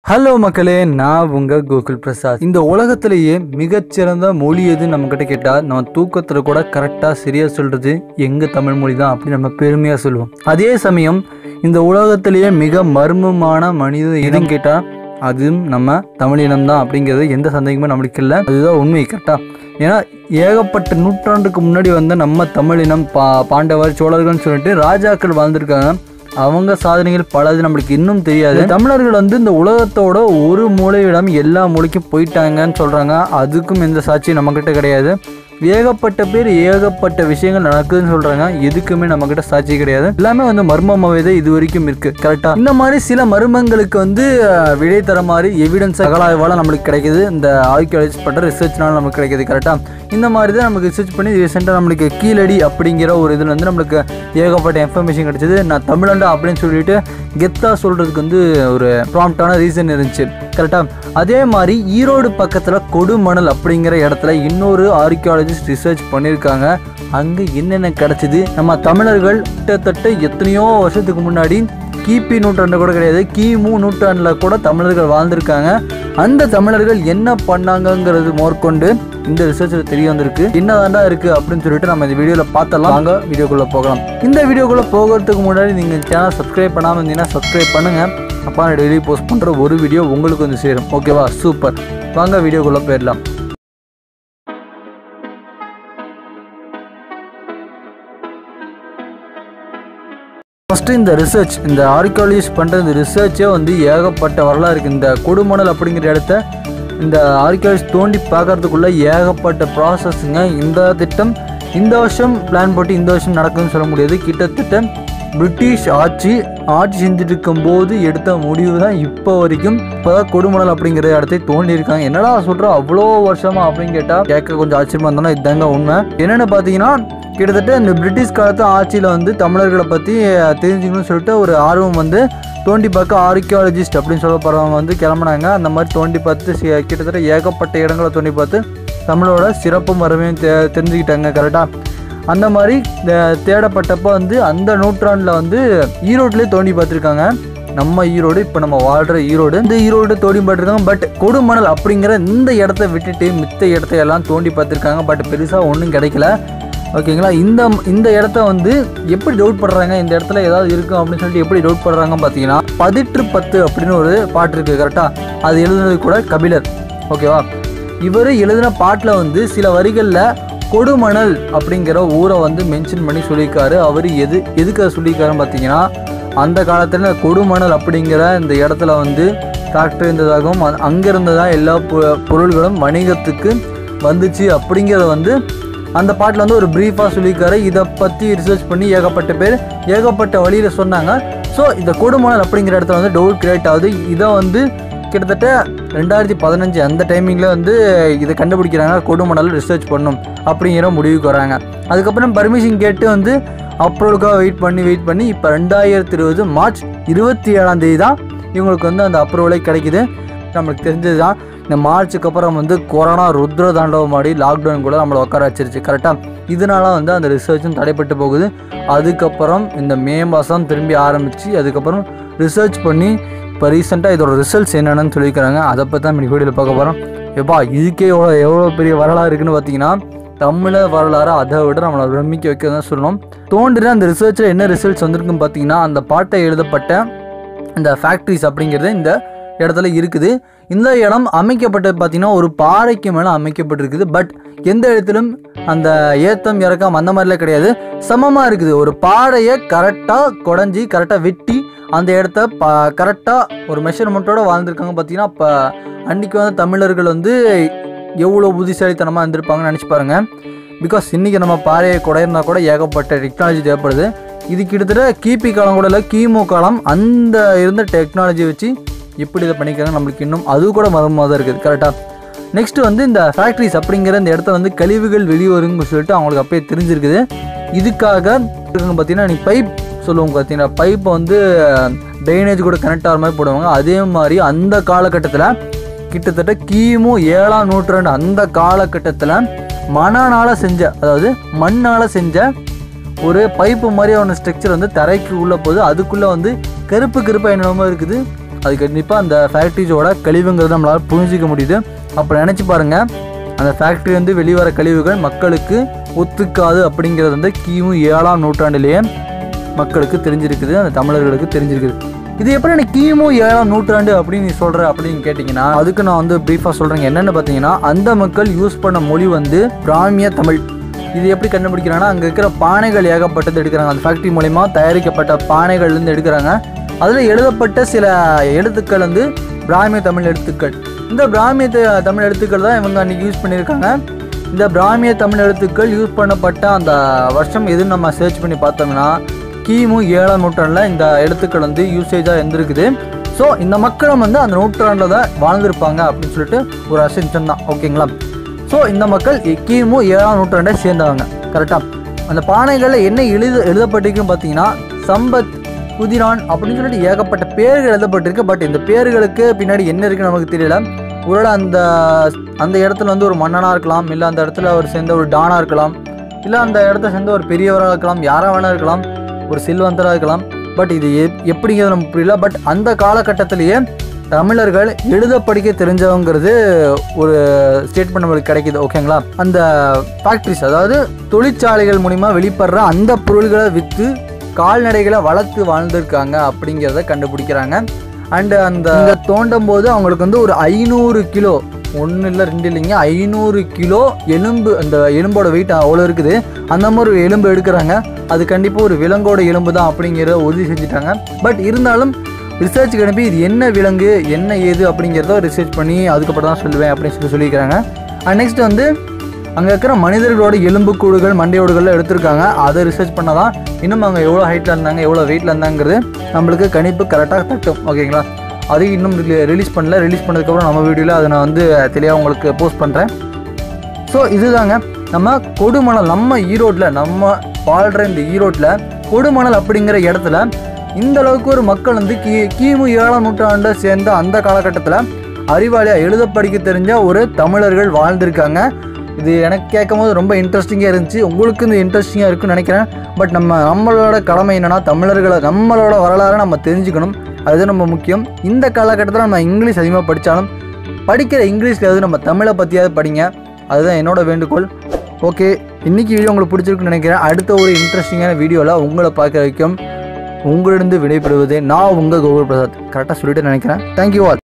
hello மக்களே நான் உங்க கோகுல் பிரசாத் இந்த உலகத்திலேயே மிகச்சிறந்த மொழி எது நம்ம கிட்ட கேட்டா நம்ம தூக்கத்துல கூட கரெக்டா சரியா சொல்றது எங்க தமிழ் மொழி தான் அப்படின்னு நம்ம பெருமையா சொல்லுவோம் அதே சமயம் இந்த உலகத்திலேயே மிக மர்மமான மனித இனம் கேட்டா அதுவும் நம்ம தமிழ் இனம் தான் அப்படிங்கிறது எந்த சந்தேகமும் நம்மளுக்கு இல்லை அதுதான் உண்மை கரெக்டா ஏன்னா ஏகப்பட்ட நூற்றாண்டுக்கு முன்னாடி வந்த நம்ம தமிழ் இனம் பா பாண்டவர் சோழர்கள்னு சொல்லிட்டு ராஜாக்கள் வாழ்ந்திருக்காங்க அவங்க சாதனைகள் பலது நம்மளுக்கு இன்னும் தெரியாது தமிழர்கள் வந்து இந்த உலகத்தோட ஒரு மூலையிடம் எல்லா மூலைக்கும் போயிட்டாங்கன்னு சொல்றாங்க அதுக்கும் எந்த சாட்சியும் நம்மக்கிட்ட கிடையாது ஏகப்பட்ட பேர் ஏகப்பட்ட விஷயங்கள் நடக்குதுன்னு சொல்றாங்க எதுக்குமே நம்ம கிட்ட சாட்சி கிடையாது எல்லாமே வந்து மர்மமாவே தான் இது வரைக்கும் இருக்கு கரெக்டா இந்த மாதிரி சில மர்மங்களுக்கு வந்து அஹ், விடை தர மாதிரி எவிடன்ஸ் அகலாய்வால நம்மளுக்கு கிடைக்குது இந்த ஆர்கியாலஜிஸ்ட் பண்ற ரிசர்ச்னால நமக்கு கிடைக்குது கரெக்டா இந்த மாதிரி தான் நமக்கு ரிசர்ச் பண்ணி ரீசெண்டாக நம்மளுக்கு கீழடி அப்படிங்கிற ஒரு இதில் வந்து நம்மளுக்கு ஏகப்பட்ட இன்ஃபர்மேஷன் கிடைச்சது நான் தமிழண்டா அப்படின்னு சொல்லிட்டு கெத்தா சொல்றதுக்கு வந்து ஒரு ப்ராம்ப்டான ரீசன் இருந்துச்சு கரெக்டாக அதே மாதிரி ஈரோடு பக்கத்தில் கொடுமணல் அப்படிங்கிற இடத்துல இன்னொரு ஆர்கியாலஜிஸ்ட் ரிசர்ச் பண்ணியிருக்காங்க அங்கே என்னென்ன கிடைச்சது நம்ம தமிழர்கள் கிட்டத்தட்ட எத்தனையோ வருஷத்துக்கு முன்னாடி கிபி நூற்றாண்டு கூட கிடையாது கிமு நூற்றாண்டில் கூட தமிழர்கள் வாழ்ந்திருக்காங்க அந்த தமிழர்கள் என்ன பண்ணாங்கங்கிறது மேற்கொண்டு இந்த ரிசர்ச்சில் தெரிய வந்திருக்கு என்னதாண்டா இருக்கு அப்படின்னு சொல்லிட்டு நம்ம இந்த வீடியோவில் பார்த்தலாம் வாங்க வீடியோக்குள்ளே போகலாம் இந்த வீடியோக்குள்ளே போகிறதுக்கு முன்னாடி நீங்கள் சேனல் சப்ஸ்கிரைப் பண்ணாமல் இருந்தீங்கன்னா சப்ஸ்கிரைப் பண்ணுங்கள் அப்போ நான் டெய்லி போஸ்ட் பண்ணுற ஒரு வீடியோ உங்களுக்கு வந்து சேரும் ஓகேவா சூப்பர் வாங்க வீடியோக்குள்ளே போயிடலாம் ஃபஸ்ட்டு இந்த ரிசர்ச் இந்த ஆர்கியாலஜிஸ்ட் பண்ணுற இந்த ரிசர்ச்சே வந்து ஏகப்பட்ட வரலாறு இருக்குது இந்த கொடுமணல் அப்படிங்கிற இடத்த இந்த ஆர்கியாலஜிஸ்ட் தோண்டி பார்க்கறதுக்குள்ள ஏகப்பட்ட ப்ராசஸ்ங்க இந்த திட்டம் இந்த வருஷம் பிளான் போட்டு இந்த வருஷம் நடக்குதுன்னு சொல்ல முடியாது கிட்டத்தட்ட பிரிட்டிஷ் ஆட்சி ஆட்சி செஞ்சுட்டு இருக்கும்போது எடுத்த முடிவு தான் இப்போ வரைக்கும் இப்போதான் கொடுமணல் அப்படிங்கிற இடத்தை தோண்டி இருக்காங்க என்னடா சொல்கிறோம் அவ்வளோ வருஷமா அப்படின்னு கேட்டால் கேட்க கொஞ்சம் ஆச்சரியமா இருந்தாலும் இதுதாங்க உண்மை என்னென்னு பார்த்தீங்கன்னா கிட்டத்தட்ட இந்த பிரிட்டிஷ் காலத்து ஆட்சியில் வந்து தமிழர்களை பற்றி தெரிஞ்சுக்கணும்னு சொல்லிட்டு ஒரு ஆர்வம் வந்து தோண்டி பார்க்க ஆர்கியாலஜிஸ்ட் அப்படின்னு சொல்லப்படுறவங்க வந்து கிளம்புனாங்க அந்த மாதிரி தோண்டி பார்த்து சி- கிட்டத்தட்ட ஏகப்பட்ட இடங்களை தோண்டி பார்த்து தமிழோட சிறப்பும் வறுமையும் தெ தெரிஞ்சுக்கிட்டாங்க கரெக்டாக அந்த மாதிரி தே- தேடப்பட்டப்போ வந்து அந்த நூற்றாண்டில் வந்து ஈரோட்லேயே தோண்டி பார்த்துருக்காங்க நம்ம ஈரோடு இப்போ நம்ம வாழ்கிற ஈரோடு இந்த ஈரோடு தோண்டி பார்த்துருக்காங்க பட் கொடுமணல் அப்படிங்கிற இந்த இடத்த விட்டுட்டு மித்த இடத்த எல்லாம் தோண்டி பார்த்துருக்காங்க பட் பெருசாக ஒன்றும் கிடைக்கல ஓகேங்களா இந்த இந்த இடத்த வந்து எப்படி டவுட் பண்ணுறாங்க இந்த இடத்துல ஏதாவது இருக்கும் அப்படின்னு சொல்லிட்டு எப்படி டவுட் பண்ணுறாங்க பார்த்தீங்கன்னா பதிற்று பத்து அப்படின்னு ஒரு பாட்டு இருக்குது கரெக்டாக அது எழுதுனது கூட கபிலர் ஓகேவா இவர் எழுதின பாட்டில் வந்து சில வரிகளில் கொடுமணல் அப்படிங்கிற ஊரை வந்து மென்ஷன் பண்ணி சொல்லியிருக்காரு அவர் எது எதுக்கு அதை சொல்லியிருக்காருன்னு பார்த்தீங்கன்னா அந்த காலத்தில் கொடுமணல் அப்படிங்கிற இந்த இடத்துல வந்து ஃபேக்ட்ரி இருந்ததாகவும் அ- அங்க இருந்ததான் எல்லா பொ- பொருள்களும் வணிகத்துக்கு வந்துச்சு அப்படிங்கிறத வந்து அந்த பாட்டில் வந்து ஒரு ப்ரீஃபாக சொல்லியிருக்காரு இதை பற்றி ரிசர்ச் பண்ணி ஏகப்பட்ட பேர் ஏகப்பட்ட வழியில் சொன்னாங்க ஸோ இந்த கொடுமணல் அப்படிங்கிற இடத்துல வந்து டவுட் கிரியேட் ஆகுது இதை வந்து கிட்டத்தட்ட ரெண்டாயிரத்தி பதினஞ்சு அந்த டைமிங்கில் வந்து இதை கண்டுபிடிக்கிறாங்க கொடுமணல் ரிசர்ச் பண்ணும் அப்படிங்கிற முடிவுக்கு வராங்க அதுக்கப்புறம் பர்மிஷன் கேட்டு வந்து அப்ரூவலுக்காக வெயிட் பண்ணி வெயிட் பண்ணி இப்போ ரெண்டாயிரத்தி இருபது மார்ச் இருபத்தி ஏழாம் தேதி தான் இவங்களுக்கு வந்து அந்த அப்ரூவலே கிடைக்குது நம்மளுக்கு தெரிஞ்சது தான் இந்த மார்ச்சுக்கு அப்புறம் வந்து கொரோனா ருத்ர தாண்டவம் ஆடி லாக்டவுன் கூட நம்மளை உட்கார வச்சிருச்சு கரெக்டாக இதனால வந்து அந்த ரிசர்ச்சும் தடைப்பட்டு போகுது அதுக்கப்புறம் இந்த மே மாதம் திரும்பி ஆரம்பித்து அதுக்கப்புறம் ரிசர்ச் பண்ணி இப்போ ரீசெண்டாக இதோட ரிசல்ட்ஸ் என்னென்னு சொல்லியிருக்கிறாங்க அதை பற்றி தான் இன்னைக்கு வீடியோவில் பார்க்க போகிறோம் எப்பா இதுக்கே எவ்வளோ எவ்வளோ பெரிய வரலாறு இருக்குன்னு பார்த்தீங்கன்னா தமிழ வரலாறு அதை விட நம்மளை பிரமிக்க வைக்க தான் சொல்லணும் தோன்றின அந்த ரிசர்ச்சில் என்ன ரிசல்ட்ஸ் வந்திருக்குன்னு பார்த்தீங்கன்னா அந்த பாட்டை எழுதப்பட்ட இந்த ஃபேக்ட்ரிஸ் அப்படிங்கிறது இந்த இடத்துல இருக்குது இந்த இடம் அமைக்கப்பட்டது பார்த்தீங்கன்னா ஒரு பாறைக்கு மேலே அமைக்கப்பட்டிருக்குது பட் எந்த இடத்திலும் அந்த ஏத்தம் இறக்கம் அந்த மாதிரிலாம் கிடையாது சமமாக இருக்குது ஒரு பாறையை கரெக்டாக குடஞ்சி கரெக்டாக வெட்டி அந்த இடத்த ப கரெக்டாக ஒரு மெஷர்மெண்ட்டோட வாழ்ந்திருக்காங்க பார்த்தீங்கன்னா அப்போ அன்றைக்கி வந்து தமிழர்கள் வந்து எவ்வளோ புத்திசாலித்தனமாக இருந்திருப்பாங்கன்னு நினச்சி பாருங்க பிகாஸ் இன்றைக்கி நம்ம பாறையை குடையிறனா கூட ஏகப்பட்ட டெக்னாலஜி தேவைப்படுது இது கிட்டத்தட்ட கிபி காலம் கூட இல்லை கிமு காலம் அந்த இருந்த டெக்னாலஜி வச்சு எப்படி இதை பண்ணிக்கிறாங்க நம்மளுக்கு இன்னும் அது கூட மர்மமாக தான் இருக்குது கரெக்டாக நெக்ஸ்ட் வந்து இந்த ஃபேக்ட்ரிஸ் அப்படிங்கிற இந்த இடத்துல வந்து கழிவுகள் வெளிவருங்க சொல்லிட்டு அவங்களுக்கு அப்பயே தெரிஞ்சிருக்குது இதுக்காக இருக்குங்க பார்த்தீங்கன்னா நீ பைப் சொல்லுவாங்க பார்த்தீங்கன்னா பைப்பை வந்து ட்ரைனேஜ் கூட கனெக்ட் ஆகிற மாதிரி போடுவாங்க அதே மாதிரி அந்த காலகட்டத்தில் கிட்டத்தட்ட கிமு ஏழாம் நூற்றாண்டு அந்த காலகட்டத்தில் மணனால் செஞ்ச அதாவது மண்ணால் செஞ்ச ஒரு பைப்பு மாதிரியான ஸ்ட்ரக்சர் வந்து தரைக்கு உள்ள போகுது அதுக்குள்ளே வந்து கருப்பு கருப்பாக என்னென்னமோ இருக்குது அது கண்டிப்பாக அந்த ஃபேக்ட்ரிஸோட கழிவுங்கிறது நம்மளால் புரிஞ்சிக்க முடியுது அப்போ நினச்சி பாருங்கள் அந்த ஃபேக்ட்ரி வந்து வெளிவர கழிவுகள் மக்களுக்கு ஒத்துக்காது அப்படிங்கிறது வந்து கிமு ஏழாம் நூற்றாண்டிலேயே மக்களுக்கு தெரிஞ்சிருக்குது அந்த தமிழர்களுக்கு தெரிஞ்சிருக்குது இது எப்படி எனக்கு கிமு ஏழாம் நூற்றாண்டு அப்படின்னு நீ சொல்கிற அப்படின்னு கேட்டிங்கன்னா அதுக்கு நான் வந்து ப்ரீஃபாக சொல்கிறேங்க என்னென்னு பார்த்தீங்கன்னா அந்த மக்கள் யூஸ் பண்ண மொழி வந்து பிராமிய தமிழ் இது எப்படி கண்டுபிடிக்கிறாங்கன்னா அங்கே இருக்கிற பானைகள் ஏகப்பட்டது எடுக்கிறாங்க அந்த ஃபேக்ட்ரி மூலயமா தயாரிக்கப்பட்ட பானைகள்லேருந்து எடுக்கிறாங்க அதில் எழுதப்பட்ட சில எழுத்துக்கள் வந்து பிராமிய தமிழ் எழுத்துக்கள் இந்த பிராமிய த- தமிழ் எழுத்துக்கள் தான் இவங்க அன்றைக்கி யூஸ் பண்ணியிருக்காங்க இந்த பிராமிய தமிழ் எழுத்துக்கள் யூஸ் பண்ணப்பட்ட அந்த வருஷம் எதுன்னு நம்ம சர்ச் பண்ணி பார்த்தோம்னா கிமு ஏழாம் நூற்றாண்டில் இந்த எழுத்துக்கள் வந்து யூசேஜாக இருந்திருக்குது ஸோ இந்த மக்களும் வந்து அந்த நூற்றாண்டில் தான் வாழ்ந்திருப்பாங்க அப்படின்னு சொல்லிட்டு ஒரு அசென்ஷன் தான் ஓகேங்களா ஸோ இந்த மக்கள் இ- கிமு ஏழாம் நூற்றாண்டை சேர்ந்தவங்க கரெக்டாக அந்த பானைகளில் என்ன எழுத எழுதப்பட்டிருக்குன்னு பார்த்தீங்கன்னா சம்பத் குதிரான் அப்படின்னு சொல்லிட்டு ஏகப்பட்ட பேர்கள் எழுதப்பட்டிருக்கு பட் இந்த பேர்களுக்கு பின்னாடி என்ன இருக்குன்னு நமக்கு தெரியல ஒருவேளை அந்த அந்த இடத்துல வந்து ஒரு மன்னனாக இருக்கலாம் இல்லை அந்த இடத்துல அவர் சேர்ந்த ஒரு டானாக இருக்கலாம் இல்லை அந்த இடத்த சேர்ந்த ஒரு பெரியவராக இருக்கலாம் யாராக வேணா இருக்கலாம் ஒரு செல்வந்தராக இருக்கலாம் பட் இது எப் எப்படிங்கிறது நமக்கு புரியல பட் அந்த காலகட்டத்திலேயே தமிழர்கள் எழுத படிக்க தெரிஞ்சவங்கிறது ஒரு ஸ்டேட்மெண்ட் நம்மளுக்கு கிடைக்குது ஓகேங்களா அந்த ஃபேக்ட்ரிஸ் அதாவது தொழிற்சாலைகள் மூலிமா வெளிப்படுற அந்த பொருள்களை விற்று கால்நடைகளை வளர்த்து வாழ்ந்திருக்காங்க அப்படிங்கிறத கண்டுபிடிக்கிறாங்க அண்டு அந்த இங்க தோண்டும் போது அவங்களுக்கு வந்து ஒரு ஐநூறு கிலோ ஒன்று இல்லை ரெண்டு இல்லைங்க ஐநூறு கிலோ எலும்பு அந்த எலும்போட வெயிட் அவ்வளோ இருக்குது அந்த மாதிரி ஒரு எலும்பு எடுக்கிறாங்க அது கண்டிப்பாக ஒரு விலங்கோட எலும்பு தான் அப்படிங்கிறத உறுதி செஞ்சுட்டாங்க பட் இருந்தாலும் ரிசர்ச் அனுப்பி இது என்ன விலங்கு என்ன ஏது அப்படிங்கிறத ரிசர்ச் பண்ணி அதுக்கப்புறம் தான் சொல்லுவேன் அப்படின்னு சொல்லி சொல்லியிருக்கிறாங்க அண்ட் நெக்ஸ்ட் வந்து அங்கே இருக்கிற மனிதர்களோட எலும்புக்கூடுகள் மண்டையோடுகள் எடுத்திருக்காங்க அதை ரிசர்ச் பண்ணால் தான் இன்னும் அவங்க எவ்வளோ ஹைட்டில் இருந்தாங்க எவ்வளோ வெயிட்டில் இருந்தாங்கிறது நம்மளுக்கு கணிப்பு கரெக்டாக தட்டும் ஓகேங்களா அது இன்னும் ரிலீஸ் பண்ணல ரிலீஸ் பண்ணதுக்கப்புறம் நம்ம வீடியோவில் அதை நான் வந்து தெளிவாக உங்களுக்கு போஸ்ட் பண்ணுறேன் ஸோ இதுதாங்க நம்ம கொடுமணல் நம்ம ஈரோட்டில் நம்ம வாழ்கிற இந்த ஈரோட்டில் கொடுமணல் அப்படிங்கிற இடத்துல இந்த அளவுக்கு ஒரு மக்கள் வந்து கி கிமு ஏழாம் நூற்றாண்டை சேர்ந்த அந்த காலகட்டத்தில் அறிவாளியாக எழுத படிக்க தெரிஞ்ச ஒரு தமிழர்கள் வாழ்ந்திருக்காங்க இது எனக்கு கேட்கும் போது ரொம்ப இன்ட்ரெஸ்டிங்காக இருந்துச்சு உங்களுக்கு இந்த இன்ட்ரெஸ்டிங்காக இருக்குன்னு நினைக்கிறேன் பட் நம்ம நம்மளோட கடமை என்னென்னா தமிழர்களை நம்மளோட வரலாறை நம்ம தெரிஞ்சுக்கணும் அதுதான் நம்ம முக்கியம் இந்த காலகட்டத்தில் நம்ம இங்கிலீஷ் அதிகமாக படித்தாலும் படிக்கிற இங்கிலீஷில் நம்ம தமிழை பற்றியாவது படிங்க அதுதான் என்னோட வேண்டுகோள் ஓகே இன்னைக்கு வீடியோ உங்களுக்கு பிடிச்சிருக்குன்னு நினைக்கிறேன் அடுத்த ஒரு இன்ட்ரெஸ்டிங்கான வீடியோவில் உங்களை பார்க்க வைக்கும் உங்களிடம் விடைபெறுவது நான் உங்கள் கோகுல் பிரசாத் கரெக்டாக சொல்லிட்டு நினைக்கிறேன் தேங்க்யூ ஆல்